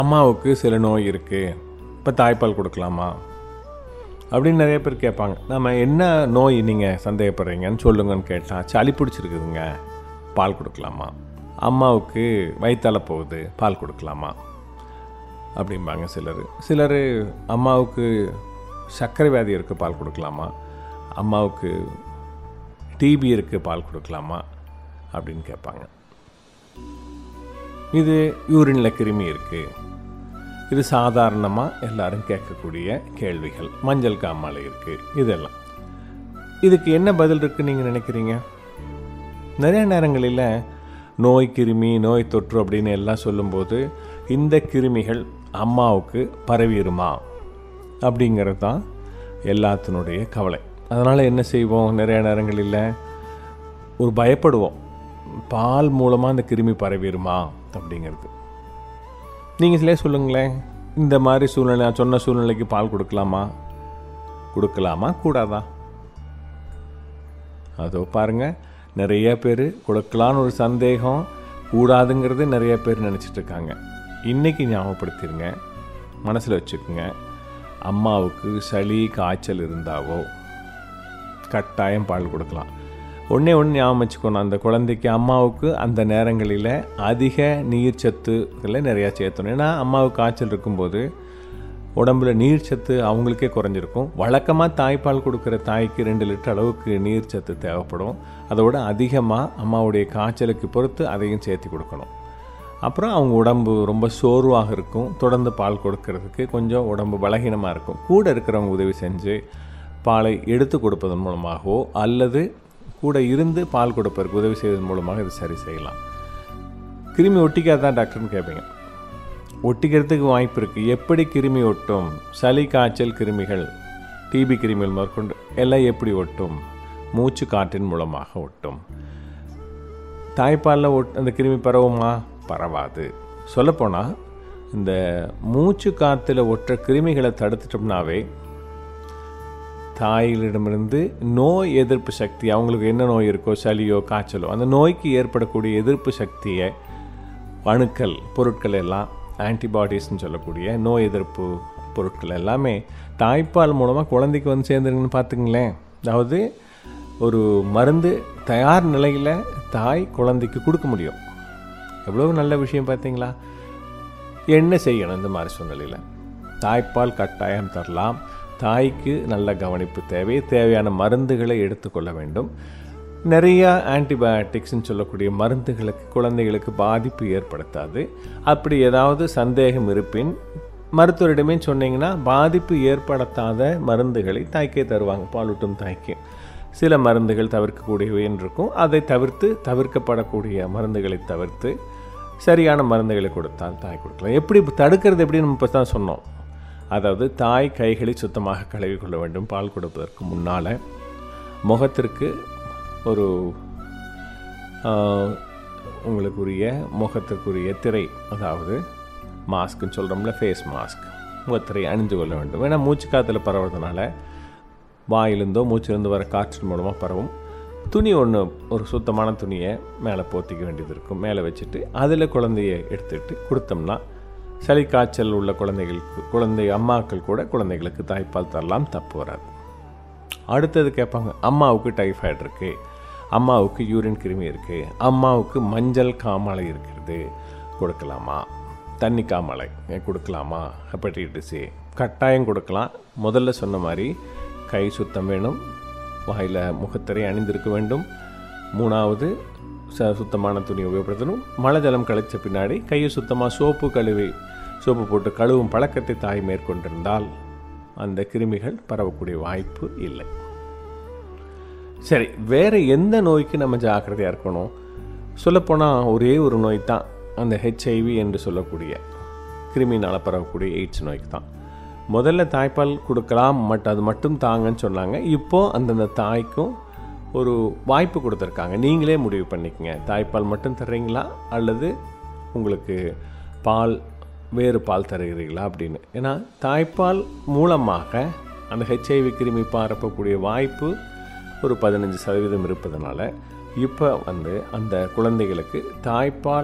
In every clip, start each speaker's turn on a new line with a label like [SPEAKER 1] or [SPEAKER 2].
[SPEAKER 1] அம்மாவுக்கு சில நோய் இருக்குது இப்போ தாய்ப்பால் கொடுக்கலாமா அப்படின்னு நிறைய பேர் கேட்பாங்க நம்ம என்ன நோய் நீங்கள் சந்தேகப்படுறீங்கன்னு சொல்லுங்கன்னு கேட்டால் சளி பிடிச்சிருக்குதுங்க பால் கொடுக்கலாமா அம்மாவுக்கு வயிற்றால போகுது பால் கொடுக்கலாமா அப்படிம்பாங்க சிலர் சிலர் அம்மாவுக்கு சர்க்கரை வியாதி இருக்குது பால் கொடுக்கலாமா அம்மாவுக்கு டிபி இருக்குது பால் கொடுக்கலாமா அப்படின்னு கேட்பாங்க இது யூரினில் கிருமி இருக்குது இது சாதாரணமாக எல்லாரும் கேட்கக்கூடிய கேள்விகள் மஞ்சள் காமாலை இருக்குது இதெல்லாம் இதுக்கு என்ன பதில் இருக்குன்னு நீங்கள் நினைக்கிறீங்க நிறைய நேரங்களில் நோய் கிருமி நோய் தொற்று அப்படின்னு எல்லாம் சொல்லும்போது இந்த கிருமிகள் அம்மாவுக்கு பரவிடுமா அப்படிங்கிறது தான் எல்லாத்தினுடைய கவலை அதனால் என்ன செய்வோம் நிறைய நேரங்களில் ஒரு பயப்படுவோம் பால் மூலமாக அந்த கிருமி பரவிடுமா அப்படிங்கிறது நீங்கள் சிலே சொல்லுங்களேன் இந்த மாதிரி சூழ்நிலை நான் சொன்ன சூழ்நிலைக்கு பால் கொடுக்கலாமா கொடுக்கலாமா கூடாதா அதோ பாருங்க நிறைய பேர் கொடுக்கலான்னு ஒரு சந்தேகம் கூடாதுங்கிறது நிறைய பேர் நினச்சிட்டு இருக்காங்க இன்றைக்கி ஞாபகப்படுத்திடுங்க மனசில் வச்சுக்கோங்க அம்மாவுக்கு சளி காய்ச்சல் இருந்தாவோ கட்டாயம் பால் கொடுக்கலாம் ஒன்றே ஒன்று ஞாபகம் வச்சுக்கணும் அந்த குழந்தைக்கு அம்மாவுக்கு அந்த நேரங்களில் அதிக நீர் சத்துக்களை நிறையா சேர்த்தணும் ஏன்னா அம்மாவுக்கு காய்ச்சல் இருக்கும்போது உடம்புல நீர் சத்து அவங்களுக்கே குறைஞ்சிருக்கும் வழக்கமாக தாய்ப்பால் கொடுக்குற தாய்க்கு ரெண்டு லிட்டர் அளவுக்கு நீர் சத்து தேவைப்படும் அதோட அதிகமாக அம்மாவுடைய காய்ச்சலுக்கு பொறுத்து அதையும் சேர்த்து கொடுக்கணும் அப்புறம் அவங்க உடம்பு ரொம்ப சோர்வாக இருக்கும் தொடர்ந்து பால் கொடுக்கறதுக்கு கொஞ்சம் உடம்பு பலகீனமாக இருக்கும் கூட இருக்கிறவங்க உதவி செஞ்சு பாலை எடுத்து கொடுப்பதன் மூலமாகவோ அல்லது கூட இருந்து பால் கொடுப்பதற்கு உதவி செய்வதன் மூலமாக இது சரி செய்யலாம் கிருமி ஒட்டிக்காதான் டாக்டர்னு கேட்பீங்க ஒட்டிக்கிறதுக்கு வாய்ப்பு இருக்குது எப்படி கிருமி ஒட்டும் சளி காய்ச்சல் கிருமிகள் டிபி கிருமிகள் மேற்கொண்டு எல்லாம் எப்படி ஒட்டும் மூச்சு காற்றின் மூலமாக ஒட்டும் தாய்ப்பாலில் ஒட் அந்த கிருமி பரவுமா பரவாது சொல்லப்போனால் இந்த மூச்சு காற்றுல ஒற்ற கிருமிகளை தடுத்துட்டோம்னாவே தாயிலிடமிருந்து நோய் எதிர்ப்பு சக்தி அவங்களுக்கு என்ன நோய் இருக்கோ சளியோ காய்ச்சலோ அந்த நோய்க்கு ஏற்படக்கூடிய எதிர்ப்பு சக்தியை அணுக்கள் பொருட்கள் எல்லாம் ஆன்டிபாடிஸ்ன்னு சொல்லக்கூடிய நோய் எதிர்ப்பு பொருட்கள் எல்லாமே தாய்ப்பால் மூலமாக குழந்தைக்கு வந்து சேர்ந்துருங்கன்னு பார்த்துங்களேன் அதாவது ஒரு மருந்து தயார் நிலையில் தாய் குழந்தைக்கு கொடுக்க முடியும் எவ்வளோ நல்ல விஷயம் பார்த்தீங்களா என்ன செய்யணும் இந்த மாதிரி சூழ்நிலையில் தாய்ப்பால் கட்டாயம் தரலாம் தாய்க்கு நல்ல கவனிப்பு தேவை தேவையான மருந்துகளை எடுத்துக்கொள்ள வேண்டும் நிறைய ஆன்டிபயோட்டிக்ஸ்னு சொல்லக்கூடிய மருந்துகளுக்கு குழந்தைகளுக்கு பாதிப்பு ஏற்படுத்தாது அப்படி ஏதாவது சந்தேகம் இருப்பின் மருத்துவரிடமே சொன்னீங்கன்னா பாதிப்பு ஏற்படுத்தாத மருந்துகளை தாய்க்கே தருவாங்க பாலூட்டும் தாய்க்கு சில மருந்துகள் தவிர்க்கக்கூடியவைன்னு இருக்கும் அதை தவிர்த்து தவிர்க்கப்படக்கூடிய மருந்துகளை தவிர்த்து சரியான மருந்துகளை கொடுத்தால் தாய் கொடுக்கலாம் எப்படி தடுக்கிறது எப்படி நம்ம இப்போ தான் சொன்னோம் அதாவது தாய் கைகளை சுத்தமாக கழுவி கொள்ள வேண்டும் பால் கொடுப்பதற்கு முன்னால் முகத்திற்கு ஒரு ஆஹ், உங்களுக்குரிய முகத்திற்குரிய திரை அதாவது மாஸ்க்குன்னு சொல்கிறோம்ல ஃபேஸ் மாஸ்க் முகத்திரை அணிந்து கொள்ள வேண்டும் ஏன்னா மூச்சு காற்றுல பரவுறதுனால வாயிலிருந்தோ மூச்சிலிருந்து வர காற்றின் மூலமாக பரவும் துணி ஒன்று ஒரு சுத்தமான துணியை மேலே போத்திக்க வேண்டியது இருக்கும் மேலே வச்சுட்டு அதில் குழந்தைய எடுத்துட்டு கொடுத்தோம்னா சளி காய்ச்சல் உள்ள குழந்தைகளுக்கு குழந்தை அம்மாக்கள் கூட குழந்தைகளுக்கு தாய்ப்பால் தரலாம் தப்பு வராது அடுத்தது கேட்பாங்க அம்மாவுக்கு டைஃபாய்டு இருக்குது அம்மாவுக்கு யூரின் கிருமி இருக்குது அம்மாவுக்கு மஞ்சள் காமாலை இருக்கிறது கொடுக்கலாமா தண்ணி காமாலை ஏன் கொடுக்கலாமா ஹெப்படைட்டிஸ் ஏ கட்டாயம் கொடுக்கலாம் முதல்ல சொன்ன மாதிரி கை சுத்தம் வேணும் வாயில் முகத்திரை அணிந்திருக்க வேண்டும் மூணாவது ச சுத்தமான துணி உபயோகப்படுத்தணும் மழை ஜலம் கழிச்ச பின்னாடி கையை சுத்தமாக சோப்பு கழுவி சோப்பு போட்டு கழுவும் பழக்கத்தை தாய் மேற்கொண்டிருந்தால் அந்த கிருமிகள் பரவக்கூடிய வாய்ப்பு இல்லை சரி வேறு எந்த நோய்க்கு நம்ம ஜாக்கிரதையாக இருக்கணும் சொல்லப்போனால் ஒரே ஒரு நோய் தான் அந்த ஹெச்ஐவி என்று சொல்லக்கூடிய கிருமினால் பரவக்கூடிய எய்ட்ஸ் நோய்க்கு தான் முதல்ல தாய்ப்பால் கொடுக்கலாம் மட் அது மட்டும் தாங்கன்னு சொன்னாங்க இப்போது அந்தந்த தாய்க்கும் ஒரு வாய்ப்பு கொடுத்துருக்காங்க நீங்களே முடிவு பண்ணிக்கங்க தாய்ப்பால் மட்டும் தர்றீங்களா அல்லது உங்களுக்கு பால் வேறு பால் தருகிறீர்களா அப்படின்னு ஏன்னா தாய்ப்பால் மூலமாக அந்த ஹெச்ஐவி கிருமி பரப்பக்கூடிய வாய்ப்பு ஒரு பதினஞ்சு சதவீதம் இருப்பதனால இப்போ வந்து அந்த குழந்தைகளுக்கு தாய்ப்பால்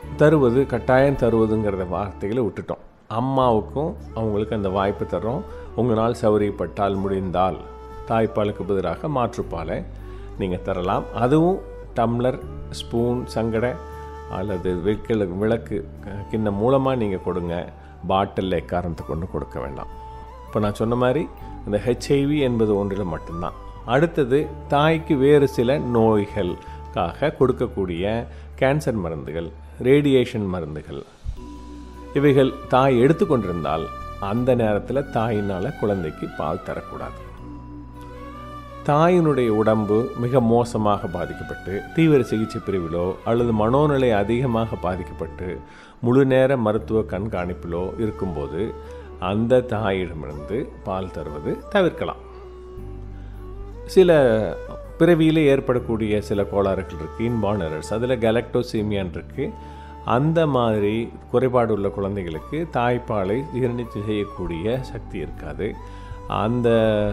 [SPEAKER 1] தருவது கட்டாயம் தருவதுங்கிறத வார்த்தைகளை விட்டுட்டோம் அம்மாவுக்கும் அவங்களுக்கு அந்த வாய்ப்பு தர்றோம் உங்களால் சௌரியப்பட்டால் முடிந்தால் தாய்ப்பாலுக்கு பதிலாக மாற்றுப்பாலை நீங்கள் தரலாம் அதுவும் டம்ளர் ஸ்பூன் சங்கடை அல்லது விக்கல விளக்கு க- கிண்ணம் மூலமாக நீங்கள் கொடுங்க பாட்டிலில் எக்காரணத்தை கொண்டு கொடுக்க வேண்டாம் இப்போ நான் சொன்ன மாதிரி இந்த ஹெச்ஐவி என்பது ஒன்றில் மட்டும்தான் அடுத்தது தாய்க்கு வேறு சில நோய்களுக்காக கொடுக்கக்கூடிய கேன்சர் மருந்துகள் ரேடியேஷன் மருந்துகள் இவைகள் தாய் எடுத்துக்கொண்டிருந்தால் அந்த நேரத்தில் தாயினால் குழந்தைக்கு பால் தரக்கூடாது தாயினுடைய உடம்பு மிக மோசமாக பாதிக்கப்பட்டு தீவிர சிகிச்சை பிரிவிலோ அல்லது மனோநிலை அதிகமாக பாதிக்கப்பட்டு முழு நேர மருத்துவ கண்காணிப்பிலோ இருக்கும்போது அந்த தாயிடமிருந்து பால் தருவது தவிர்க்கலாம் சில பிறவியிலே ஏற்படக்கூடிய சில கோளாறுகள் இருக்குது இன்பார்ன் எரர்ஸ் அதில் கலக்டோசீமியான் இருக்குது அந்த மாதிரி குறைபாடு உள்ள குழந்தைகளுக்கு தாய்ப்பாலை ஜீரணித்து செய்யக்கூடிய சக்தி இருக்காது அந்த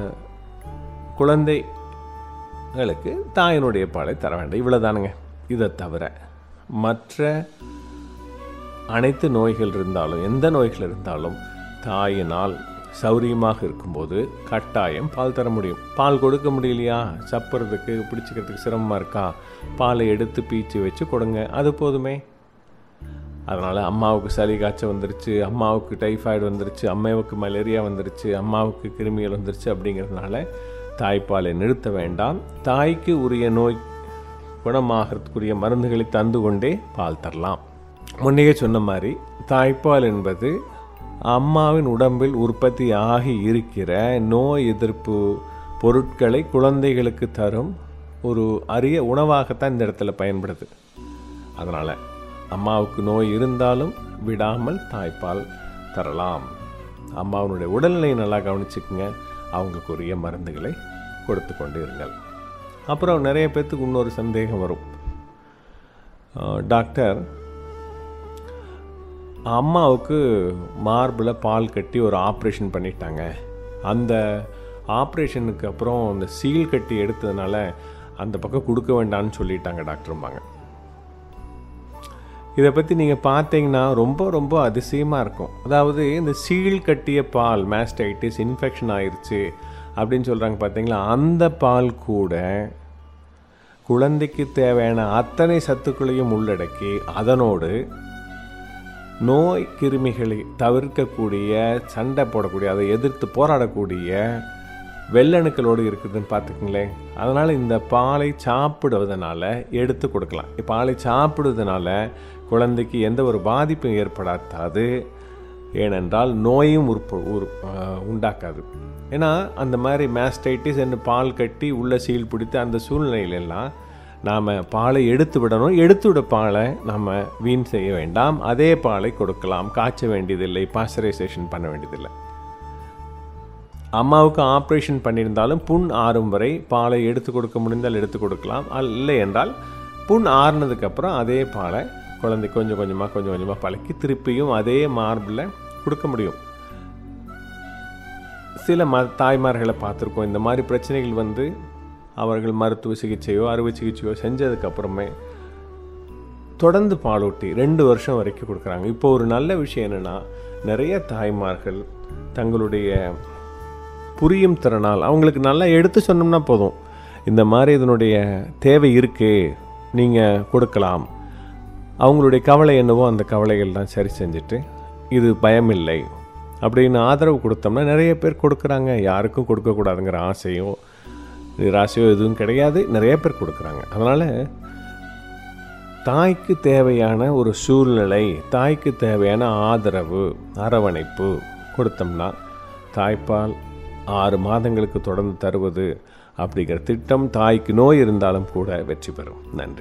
[SPEAKER 1] குழந்தைகளுக்கு தாயினுடைய பாலை தர வேண்டாம் இவ்வளோதானுங்க இதை தவிர மற்ற அனைத்து நோய்கள் இருந்தாலும் எந்த நோய்கள் இருந்தாலும் தாயினால் சௌரியமாக இருக்கும்போது கட்டாயம் பால் தர முடியும் பால் கொடுக்க முடியலையா சப்புறதுக்கு பிடிச்சிக்கிறதுக்கு சிரமமாக இருக்கா பாலை எடுத்து பீச்சு வச்சு கொடுங்க அது போதுமே அதனால் அம்மாவுக்கு சளி காய்ச்சல் வந்துருச்சு அம்மாவுக்கு டைஃபாய்டு வந்துருச்சு அம்மாவுக்கு மலேரியா வந்துருச்சு அம்மாவுக்கு கிருமிகள் வந்துருச்சு அப்படிங்கிறதுனால தாய்ப்பாலை நிறுத்த வேண்டாம் தாய்க்கு உரிய நோய் குணமாகறதுக்குரிய மருந்துகளை தந்து கொண்டே பால் தரலாம் முன்னையே சொன்ன மாதிரி தாய்ப்பால் என்பது அம்மாவின் உடம்பில் உற்பத்தி ஆகி இருக்கிற நோய் எதிர்ப்பு பொருட்களை குழந்தைகளுக்கு தரும் ஒரு அரிய உணவாகத்தான் இந்த இடத்துல பயன்படுது அதனால் அம்மாவுக்கு நோய் இருந்தாலும் விடாமல் தாய்ப்பால் தரலாம் அம்மாவினுடைய உடல்நிலையை நல்லா கவனிச்சுக்குங்க அவங்களுக்குரிய மருந்துகளை கொடுத்து கொண்டு இருங்கள் அப்புறம் நிறைய பேர்த்துக்கு இன்னொரு சந்தேகம் வரும் அஹ், டாக்டர் அம்மாவுக்கு மார்பில் பால் கட்டி ஒரு ஆப்ரேஷன் பண்ணிட்டாங்க அந்த ஆப்ரேஷனுக்கு அப்புறம் அந்த சீல் கட்டி எடுத்ததுனால அந்த பக்கம் கொடுக்க வேண்டாம்னு சொல்லிட்டாங்க டாக்டரும்பாங்க இதை பற்றி நீங்கள் பார்த்தீங்கன்னா ரொம்ப ரொம்ப அதிசயமாக இருக்கும் அதாவது இந்த சீல் கட்டிய பால் மேஸ்டைட்டிஸ் இன்ஃபெக்ஷன் ஆயிருச்சு அப்படின்னு சொல்கிறாங்க பார்த்தீங்களா அந்த பால் கூட குழந்தைக்கு தேவையான அத்தனை சத்துக்களையும் உள்ளடக்கி அதனோடு நோய் கிருமிகளை தவிர்க்கக்கூடிய சண்டை போடக்கூடிய அதை எதிர்த்து போராடக்கூடிய வெள்ளணுக்களோடு இருக்குதுன்னு பார்த்துக்குங்களேன் அதனால் இந்த பாலை சாப்பிடுவதனால எடுத்து கொடுக்கலாம் இப்போ பாலை சாப்பிடுவதனால குழந்தைக்கு எந்த ஒரு பாதிப்பும் ஏற்படாது ஏனென்றால் நோயும் உற்ப உரு அஹ் உண்டாக்காது ஏன்னா அந்த மாதிரி மேஸ்டைட்டிஸ் என்று பால் கட்டி உள்ள சீல் பிடித்து அந்த சூழ்நிலையிலெல்லாம் நாம் பாலை எடுத்து விடணும் எடுத்து விட பாலை நம்ம வீண் செய்ய வேண்டாம் அதே பாலை கொடுக்கலாம் காய்ச்ச வேண்டியதில்லை பாஸ்டரைசேஷன் பண்ண வேண்டியதில்லை அம்மாவுக்கு ஆப்ரேஷன் பண்ணியிருந்தாலும் புண் ஆறும் வரை பாலை எடுத்து கொடுக்க முடிந்தால் எடுத்து கொடுக்கலாம் அல்ல- இல்லை என்றால் புண் ஆறுனதுக்கப்புறம் அதே பாலை குழந்தை கொஞ்சம் கொஞ்சமாக கொஞ்சம் கொஞ்சமாக பழக்கி திருப்பியும் அதே மார்பில் கொடுக்க முடியும் சில ம தாய்மார்களை பார்த்துருக்கோம் இந்த மாதிரி பிரச்சனைகள் வந்து அவர்கள் மருத்துவ சிகிச்சையோ அறுவை சிகிச்சையோ செஞ்சதுக்கப்புறமே தொடர்ந்து பாலூட்டி ரெண்டு வருஷம் வரைக்கும் கொடுக்குறாங்க இப்போ ஒரு நல்ல விஷயம் என்னென்னா நிறைய தாய்மார்கள் தங்களுடைய புரியும் திறனால் அவங்களுக்கு நல்லா எடுத்து சொன்னோம்னா போதும் இந்த மாதிரி இதனுடைய தேவை இருக்குது நீங்கள் கொடுக்கலாம் அவங்களுடைய கவலை என்னவோ அந்த கவலைகள்லாம் சரி செஞ்சுட்டு இது பயமில்லை அப்படின்னு ஆதரவு கொடுத்தோம்னா நிறைய பேர் கொடுக்குறாங்க யாருக்கும் கொடுக்கக்கூடாதுங்கிற ஆசையோ நிராசையோ எதுவும் கிடையாது நிறைய பேர் கொடுக்குறாங்க அதனால் தாய்க்கு தேவையான ஒரு சூழ்நிலை தாய்க்கு தேவையான ஆதரவு அரவணைப்பு கொடுத்தோம்னா தாய்ப்பால் ஆறு மாதங்களுக்கு தொடர்ந்து தருவது அப்படிங்கிற திட்டம் தாய்க்கு நோய் இருந்தாலும் கூட வெற்றி பெறும் நன்றி